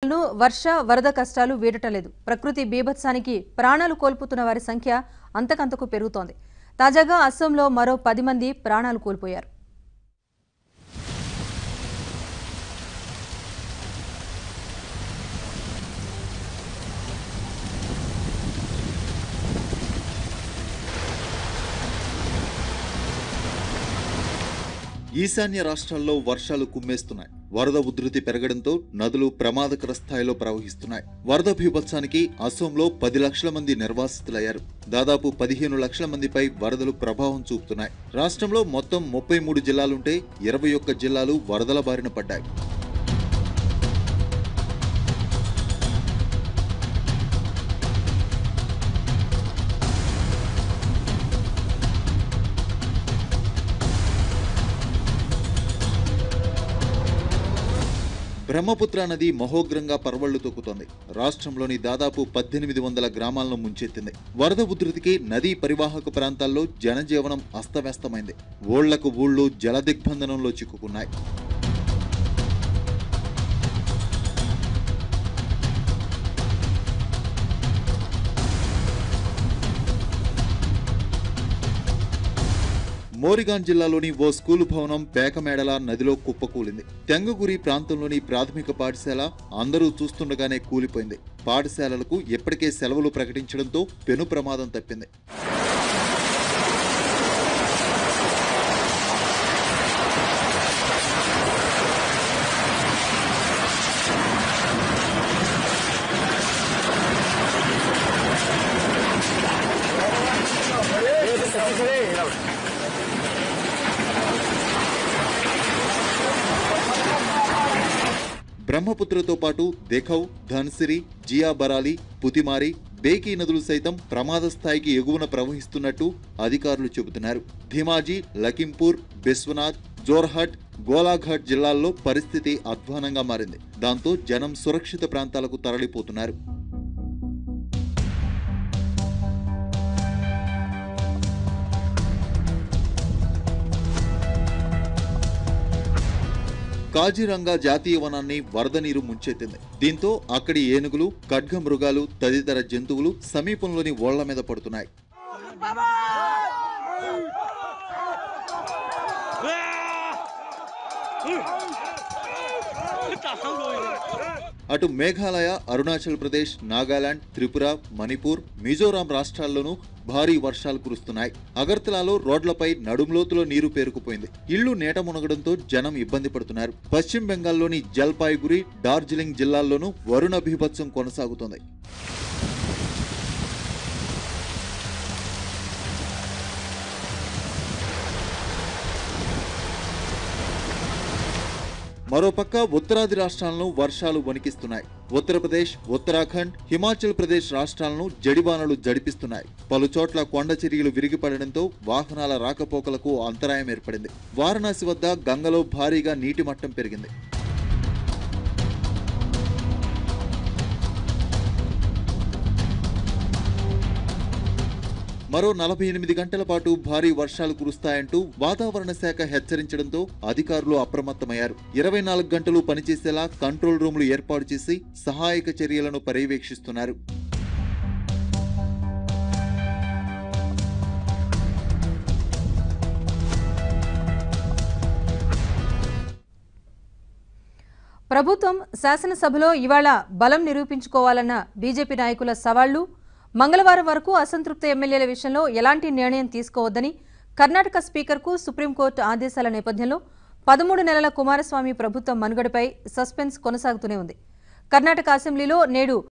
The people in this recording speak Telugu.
ను వర్ష వరద కష్టాలు వీడటలేదు ప్రకృతి బీభత్సానికి ప్రాణాలు కోల్పోతున్న వారి సంఖ్య అంతకంతకు పెరుగుతోంది తాజాగా అస్సాంలో మరో పది మంది ప్రాణాలు కోల్పోయారు ఈశాన్య రాష్ట్రాల్లో వర్షాలు కుమ్మేస్తున్నాయి వరద ఉధృతి పెరగడంతో నదులు ప్రమాదకర స్థాయిలో ప్రవహిస్తున్నాయి వరద బీభత్సానికి అసోంలో పది లక్షల మంది నిర్వాసితులయ్యారు దాదాపు పదిహేను లక్షల మందిపై వరదలు ప్రభావం చూపుతున్నాయి రాష్ట్రంలో మొత్తం ముప్పై మూడు జిల్లాలుంటే ఇరవై ఒక్క జిల్లాలు వరదల బారిన పడ్డాయి బ్రహ్మపుత్ర నది మహోగ్రంగా పరవళ్లు తొక్కుతోంది రాష్ట్రంలోని దాదాపు పద్దెనిమిది వందల గ్రామాలను ముంచెత్తింది వరద ఉధృతికి నదీ పరివాహక ప్రాంతాల్లో జనజీవనం అస్తవ్యస్తమైంది ఊళ్లకు ఊళ్ళు జలదిగ్బంధనంలో చిక్కుకున్నాయి మోరిగాన్ జిల్లాలోని ఓ స్కూలు భవనం పేకమేడల నదిలో కుప్పకూలింది తెంగగురి ప్రాంతంలోని ప్రాథమిక పాఠశాల అందరూ చూస్తుండగానే కూలిపోయింది పాఠశాలలకు ఇప్పటికే సెలవులు ప్రకటించడంతో పెను ప్రమాదం తప్పింది బ్రహ్మపుత్రతో పాటు దెఖౌ ధన్సిరి జియా బరాలి పుతిమారి బేకీ నదులు సైతం ప్రమాద స్థాయికి ఎగువన ప్రవహిస్తున్నట్టు అధికారులు చెబుతున్నారు ధిమాజీ లఖింపూర్ బిస్వనాథ్ జోర్హట్ గోలాఘాట్ జిల్లాల్లో పరిస్థితి అధ్వానంగా మారింది దాంతో జనం సురక్షిత ప్రాంతాలకు తరలిపోతున్నారు కాజిరంగా జాతీయ వనాన్ని వరద నీరు ముంచెత్తింది దీంతో అక్కడి ఏనుగులు ఖడ్గమృగాలు తదితర జంతువులు సమీపంలోని ఓళ్ల మీద పడుతున్నాయి అటు మేఘాలయ అరుణాచల్ ప్రదేశ్ నాగాలాండ్ త్రిపుర మణిపూర్ మిజోరాం రాష్ట్రాల్లోనూ భారీ వర్షాలు కురుస్తున్నాయి అగర్తలాలో రోడ్లపై నడుంలోతులో నీరు పేరుకుపోయింది ఇళ్లు నేట మునగడంతో జనం ఇబ్బంది పడుతున్నారు పశ్చిమ బెంగాల్లోని జల్పాయిగురి డార్జిలింగ్ జిల్లాల్లోనూ వరుణ బీభత్సం కొనసాగుతోంది మరోపక్క ఉత్తరాది రాష్ట్రాలను వర్షాలు వణికిస్తున్నాయి ఉత్తరప్రదేశ్ ఉత్తరాఖండ్ హిమాచల్ ప్రదేశ్ రాష్ట్రాలను జడివానలు జడిపిస్తున్నాయి పలు చోట్ల కొండ చర్యలు విరిగిపడడంతో వాహనాల రాకపోకలకు అంతరాయం ఏర్పడింది వారణాసి వద్ద గంగలో భారీగా నీటి మట్టం పెరిగింది మరో నలభై ఎనిమిది గంటల పాటు భారీ వర్షాలు కురుస్తాయంటూ వాతావరణ శాఖ హెచ్చరించడంతో అధికారులు అప్రమత్తమయ్యారు ఇరవై నాలుగు గంటలు పనిచేసేలా కంట్రోల్ రూములు ఏర్పాటు చేసి సహాయక చర్యలను పర్యవేక్షిస్తున్నారు ప్రభుత్వం శాసనసభలో ఇవాళ బలం నిరూపించుకోవాలన్న బీజేపీ నాయకుల సవాళ్లు మంగళవారం వరకు అసంతృప్త ఎమ్మెల్యేల విషయంలో ఎలాంటి నిర్ణయం తీసుకోవద్దని కర్ణాటక స్పీకర్కు సుప్రీంకోర్టు ఆదేశాల నేపథ్యంలో పదమూడు నెలల కుమారస్వామి ప్రభుత్వం మనుగడపై సస్పెన్స్ కొనసాగుతూనే ఉంది కర్ణాటక అసెంబ్లీలో నేడు